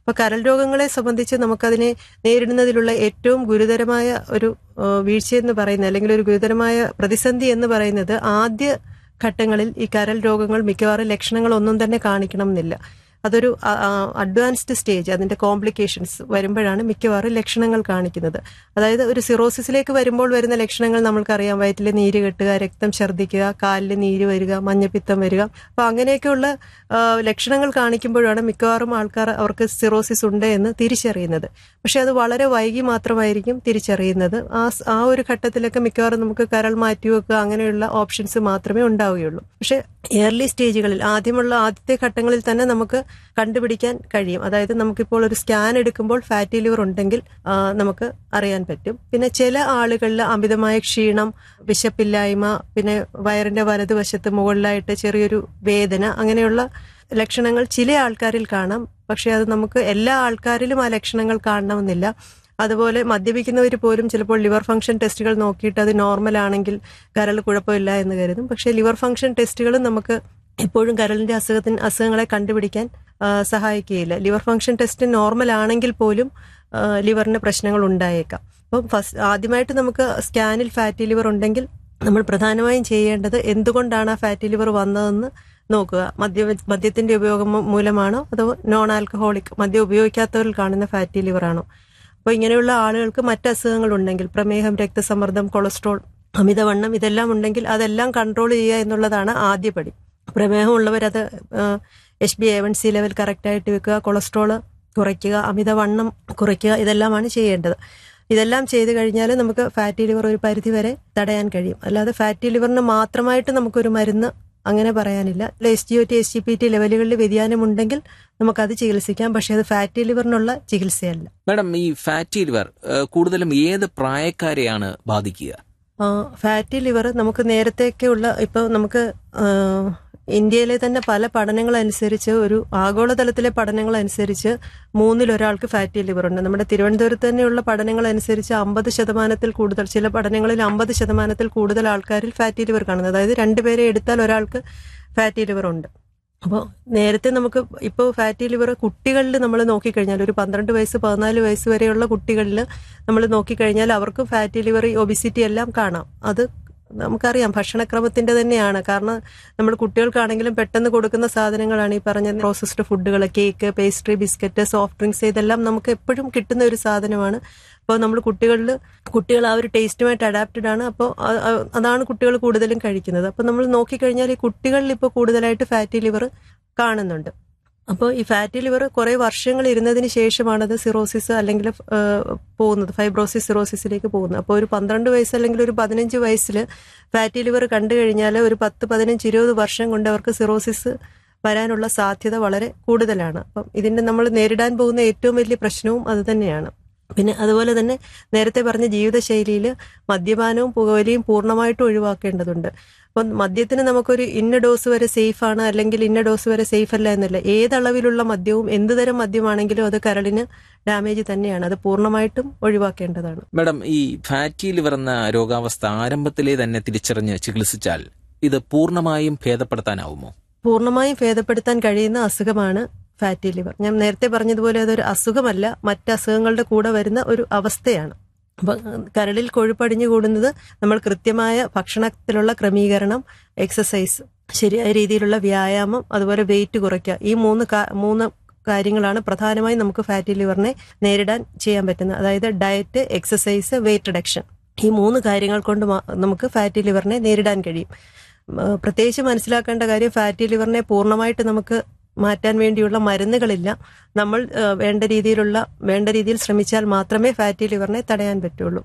അപ്പോൾ കരൾ രോഗങ്ങളെ സംബന്ധിച്ച് നമുക്കതിനെ നേരിടുന്നതിലുള്ള ഏറ്റവും ഗുരുതരമായ ഒരു ആ, വീഴ്ചയെന്ന് പറയുന്നത് അല്ലെങ്കിൽ ഒരു ഗുരുതരമായ പ്രതിസന്ധി എന്ന് പറയുന്നത് ആദ്യ ഘട്ടങ്ങളിൽ ഈ കരൾ രോഗങ്ങൾ മിക്കവാറും ലക്ഷണങ്ങളൊന്നും തന്നെ കാണിക്കണം എന്നില്ല അതൊരു അഡ്വാൻസ്ഡ് സ്റ്റേജ് അതിന്റെ കോംപ്ലിക്കേഷൻസ് വരുമ്പോഴാണ് മിക്കവാറും ലക്ഷണങ്ങൾ കാണിക്കുന്നത് അതായത് ഒരു സിറോസിസിലേക്ക് വരുമ്പോൾ വരുന്ന ലക്ഷണങ്ങൾ നമ്മൾക്കറിയാം വയറ്റിൽ നീര് കെട്ടുക രക്തം ഛർദ്ദിക്കുക കാലിൽ നീര് വരിക മഞ്ഞപ്പിത്തം വരിക അപ്പൊ അങ്ങനെയൊക്കെയുള്ള ആ, ലക്ഷണങ്ങൾ കാണിക്കുമ്പോഴാണ് മിക്കവാറും ആൾക്കാർ അവർക്ക് സിറോസിസ് ഉണ്ട് എന്ന് തിരിച്ചറിയുന്നത് പക്ഷെ അത് വളരെ വൈകി മാത്രമായിരിക്കും തിരിച്ചറിയുന്നത് ആ സ്- ആ ഒരു ഘട്ടത്തിലൊക്കെ മിക്കവാറും നമുക്ക് കരൾ മാറ്റിവെക്കുക അങ്ങനെയുള്ള ഓപ്ഷൻസ് മാത്രമേ ഉണ്ടാവുകയുള്ളൂ പക്ഷെ ഏർലി സ്റ്റേജുകളിൽ ആദ്യമുള്ള ആദ്യത്തെ ഘട്ടങ്ങളിൽ തന്നെ നമുക്ക് കണ്ടുപിടിക്കാൻ കഴിയും അതായത് നമുക്കിപ്പോൾ ഒരു സ്കാൻ എടുക്കുമ്പോൾ ഫാറ്റി ലിവർ ഉണ്ടെങ്കിൽ ആ, നമുക്ക് അറിയാൻ പറ്റും പിന്നെ ചില ആളുകളിൽ അമിതമായ ക്ഷീണം വിശപ്പില്ലായ്മ പിന്നെ വയറിന്റെ വലതുവശത്ത് മുകളിലായിട്ട് ചെറിയൊരു വേദന അങ്ങനെയുള്ള ലക്ഷണങ്ങൾ ചില ആൾക്കാരിൽ കാണാം പക്ഷെ അത് നമുക്ക് എല്ലാ ആൾക്കാരിലും ആ ലക്ഷണങ്ങൾ കാണണമെന്നില്ല അതുപോലെ മദ്യപിക്കുന്നവർ പോലും ചിലപ്പോൾ ലിവർ ഫംഗ്ഷൻ ടെസ്റ്റുകൾ നോക്കിയിട്ട് അത് നോർമൽ ആണെങ്കിൽ കരൾ കുഴപ്പമില്ല എന്ന് കരുതും പക്ഷേ ലിവർ ഫംഗ്ഷൻ ടെസ്റ്റുകളും നമുക്ക് എപ്പോഴും കരളിന്റെ അസുഖത്തിന് അസുഖങ്ങളെ കണ്ടുപിടിക്കാൻ ആ, സഹായിക്കുകയില്ല ലിവർ ഫംഗ്ഷൻ ടെസ്റ്റ് നോർമൽ ആണെങ്കിൽ പോലും ആ, ലിവറിന് പ്രശ്നങ്ങൾ ഉണ്ടായേക്കാം അപ്പം ഫസ്റ്റ് ആദ്യമായിട്ട് നമുക്ക് സ്കാനിൽ ഫാറ്റി ലിവർ ഉണ്ടെങ്കിൽ നമ്മൾ പ്രധാനമായും ചെയ്യേണ്ടത് എന്തുകൊണ്ടാണ് ആ ഫാറ്റി ലിവർ വന്നതെന്ന് നോക്കുക മദ്യ മദ്യത്തിന്റെ ഉപയോഗം മൂ- മൂലമാണോ അതോ നോൺ ആൽക്കഹോളിക് മദ്യം ഉപയോഗിക്കാത്തവരിൽ കാണുന്ന ഫാറ്റി ലിവർ ആണോ അപ്പോൾ ഇങ്ങനെയുള്ള ആളുകൾക്ക് മറ്റ് അസുഖങ്ങൾ ഉണ്ടെങ്കിൽ പ്രമേഹം രക്തസമ്മർദ്ദം കൊളസ്ട്രോൾ അമിതവണ്ണം ഇതെല്ലാം ഉണ്ടെങ്കിൽ അതെല്ലാം കൺട്രോൾ ചെയ്യുക എന്നുള്ളതാണ് ആദ്യപടി പ്രമേഹം ഉള്ളവരത് H B A one C level കറക്റ്റായിട്ട് വെക്കുക കൊളസ്ട്രോൾ കുറയ്ക്കുക അമിതവണ്ണം കുറയ്ക്കുക ഇതെല്ലാമാണ് ചെയ്യേണ്ടത് ഇതെല്ലാം ചെയ്തു കഴിഞ്ഞാൽ നമുക്ക് ഫാറ്റി ലിവർ ഒരു പരിധി വരെ തടയാൻ കഴിയും അല്ലാതെ ഫാറ്റി ലിവറിന് മാത്രമായിട്ട് നമുക്കൊരു മരുന്ന് അങ്ങനെ പറയാനില്ല S G O T S G P T ലെവലുകളിൽ വ്യതിയാനമുണ്ടെങ്കിൽ നമുക്കത് ചികിത്സിക്കാം പക്ഷേ അത് ഫാറ്റി ലിവറിനുള്ള ചികിത്സയല്ല മാഡം ഈ ഫാറ്റി ലിവർ ഏഹ്, കൂടുതലും ഏത് പ്രായക്കാരെയാണ് ബാധിക്കുക ആ, ഫാറ്റി ലിവർ നമുക്ക് നേരത്തെയൊക്കെയുള്ള ഇപ്പോൾ നമുക്ക് ആ, ഇന്ത്യയിലെ തന്നെ പല പഠനങ്ങൾ അനുസരിച്ച് ഒരു ആഗോളതലത്തിലെ പഠനങ്ങൾ അനുസരിച്ച് മൂന്നിൽ ഒരാൾക്ക് ഫാറ്റി ലിവർ ഉണ്ട് നമ്മുടെ തിരുവനന്തപുരത്ത് തന്നെയുള്ള പഠനങ്ങൾ അനുസരിച്ച് അമ്പത് ശതമാനത്തിൽ കൂടുതൽ ചില പഠനങ്ങളിൽ അമ്പത് ശതമാനത്തിൽ കൂടുതൽ ആൾക്കാരിൽ ഫാറ്റി ലിവർ കാണുന്നത് അതായത് രണ്ടുപേരെ എടുത്താൽ ഒരാൾക്ക് ഫാറ്റി ലിവർ ഉണ്ട് അപ്പോൾ നേരത്തെ നമുക്ക് ഇപ്പോൾ ഫാറ്റി ലിവർ കുട്ടികളിൽ നമ്മൾ നോക്കിക്കഴിഞ്ഞാൽ ഒരു പന്ത്രണ്ട് വയസ്സ് പതിനാല് വയസ്സ് വരെയുള്ള കുട്ടികളിൽ നമ്മൾ നോക്കിക്കഴിഞ്ഞാൽ അവർക്ക് ഫാറ്റി ലിവർ ഒബിസിറ്റി എല്ലാം കാണാം അത് നമുക്കറിയാം ഭക്ഷണക്രമത്തിന്റെ തന്നെയാണ് കാരണം നമ്മൾ കുട്ടികൾക്കാണെങ്കിലും പെട്ടെന്ന് കൊടുക്കുന്ന സാധനങ്ങളാണ് ഈ പറഞ്ഞ പ്രോസസ്ഡ് ഫുഡുകൾ cake pastry biscuit soft drinks ഇതെല്ലാം നമുക്ക് എപ്പോഴും കിട്ടുന്ന ഒരു സാധനമാണ് അപ്പോൾ നമ്മൾ കുട്ടികളിൽ കുട്ടികൾ ആ ഒരു ടേസ്റ്റുമായിട്ട് അഡാപ്റ്റഡ് ആണ് അപ്പോൾ അതാണ് കുട്ടികൾ കൂടുതലും കഴിക്കുന്നത് അപ്പോൾ നമ്മൾ നോക്കിക്കഴിഞ്ഞാൽ ഈ കുട്ടികളിൽ ഇപ്പോൾ കൂടുതലായിട്ട് ഫാറ്റി ലിവർ കാണുന്നുണ്ട് അപ്പോൾ ഈ ഫാറ്റി ലിവർ കുറേ വർഷങ്ങൾ ഇരുന്നതിന് ശേഷമാണത് സിറോസിസ് അല്ലെങ്കിൽ ആ, പോകുന്നത് ഫൈബ്രോസിസ് സിറോസിസിലേക്ക് പോകുന്നത് അപ്പോൾ ഒരു പന്ത്രണ്ട് വയസ്സ് അല്ലെങ്കിൽ ഒരു പതിനഞ്ച് വയസ്സിൽ ഫാറ്റി ലിവർ കണ്ടു കഴിഞ്ഞാൽ ഒരു പത്ത് പതിനഞ്ച് ഇരുപത് വർഷം കൊണ്ട് അവർക്ക് സിറോസിസ് വരാനുള്ള സാധ്യത വളരെ കൂടുതലാണ് അപ്പം ഇതിന്റെ നമ്മൾ നേരിടാൻ പോകുന്ന ഏറ്റവും വലിയ പ്രശ്നവും അത് തന്നെയാണ് പിന്നെ അതുപോലെ തന്നെ നേരത്തെ പറഞ്ഞ ജീവിതശൈലിയിൽ മദ്യപാനവും പുകവലിയും പൂർണ്ണമായിട്ടും ഒഴിവാക്കേണ്ടതുണ്ട് അപ്പം മദ്യത്തിന് നമുക്കൊരു ഇന്ന ഡോസ് വരെ സേഫ് ആണ് അല്ലെങ്കിൽ ഇന്ന ഡോസ് വരെ സേഫ് അല്ല എന്നല്ല ഏതളവിലുള്ള മദ്യവും എന്ത് തരം മദ്യമാണെങ്കിലും അത് കരളിന് ഡാമേജ് തന്നെയാണ് അത് പൂർണ്ണമായിട്ടും ഒഴിവാക്കേണ്ടതാണ് മാഡം ഈ ഫാറ്റി ലിവർ എന്ന രോഗാവസ്ഥ ആരംഭത്തിലേ തന്നെ തിരിച്ചറിഞ്ഞ് ചികിത്സിച്ചാൽ ഇത് പൂർണ്ണമായും ഭേദപ്പെടുത്താനാവുമോ പൂർണ്ണമായും ഭേദപ്പെടുത്താൻ കഴിയുന്ന അസുഖമാണ് ഫാറ്റി ലിവർ ഞാൻ നേരത്തെ പറഞ്ഞതുപോലെ അതൊരു അസുഖമല്ല മറ്റ് അസുഖങ്ങളുടെ കൂടെ വരുന്ന ഒരു അവസ്ഥയാണ് അപ്പം കരളിൽ കൊഴുപ്പടിഞ്ഞു കൂടുന്നത് നമ്മൾ കൃത്യമായ ഭക്ഷണത്തിലുള്ള ക്രമീകരണം എക്സസൈസ് ശരിയായ രീതിയിലുള്ള വ്യായാമം അതുപോലെ വെയിറ്റ് കുറയ്ക്കുക ഈ മൂന്ന് കാ- മൂന്ന് കാര്യങ്ങളാണ് പ്രധാനമായും നമുക്ക് ഫാറ്റി ലിവറിനെ നേരിടാൻ ചെയ്യാൻ പറ്റുന്നത് അതായത് ഡയറ്റ് എക്സസൈസ് വെയിറ്റ് റിഡക്ഷൻ ഈ മൂന്ന് കാര്യങ്ങൾ കൊണ്ട് മാ- നമുക്ക് ഫാറ്റി ലിവറിനെ നേരിടാൻ കഴിയും ഉം, ആ, പ്രത്യേകിച്ച് മനസ്സിലാക്കേണ്ട കാര്യം ഫാറ്റി ലിവറിനെ പൂർണ്ണമായിട്ട് നമുക്ക് മാറ്റാൻ വേണ്ടിയുള്ള മരുന്നുകളില്ല നമ്മൾ ആ, വേണ്ട രീതിയിലുള്ള വേണ്ട രീതിയിൽ ശ്രമിച്ചാൽ മാത്രമേ ഫാറ്റി ലിവറിനെ തടയാൻ പറ്റുള്ളൂ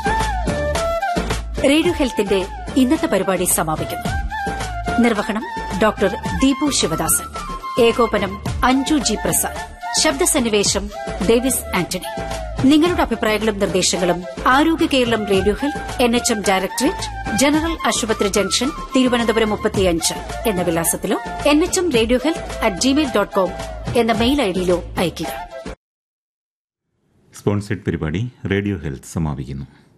റേഡിയോ ഹെൽത്തിന്റെ ഇന്നത്തെ പരിപാടി സമാപിക്കുന്നു നിർവഹണം ഡോക്ടർ ദീപു ശിവദാസൻ ഏകോപനം അഞ്ജു ജി പ്രസാദ് ശബ്ദസന്നിവേശം ഡേവിസ് ആന്റണി നിങ്ങളുടെ അഭിപ്രായങ്ങളും നിർദ്ദേശങ്ങളും ആരോഗ്യ Keralam radio health N H M directorate general ആശുപത്രി ജംഗ്ഷൻ തിരുവനന്തപുരം മുപ്പത്തിയഞ്ച് എന്ന വിലാസത്തിലോ N H M radio health at Gmail dot com എന്ന മെയിൽ ഐഡിയിലോ അയയ്ക്കുക സ്പോൺസേഡ് പരിപാടി റേഡിയോ ഹെൽത്ത് സമാപിക്കുന്നു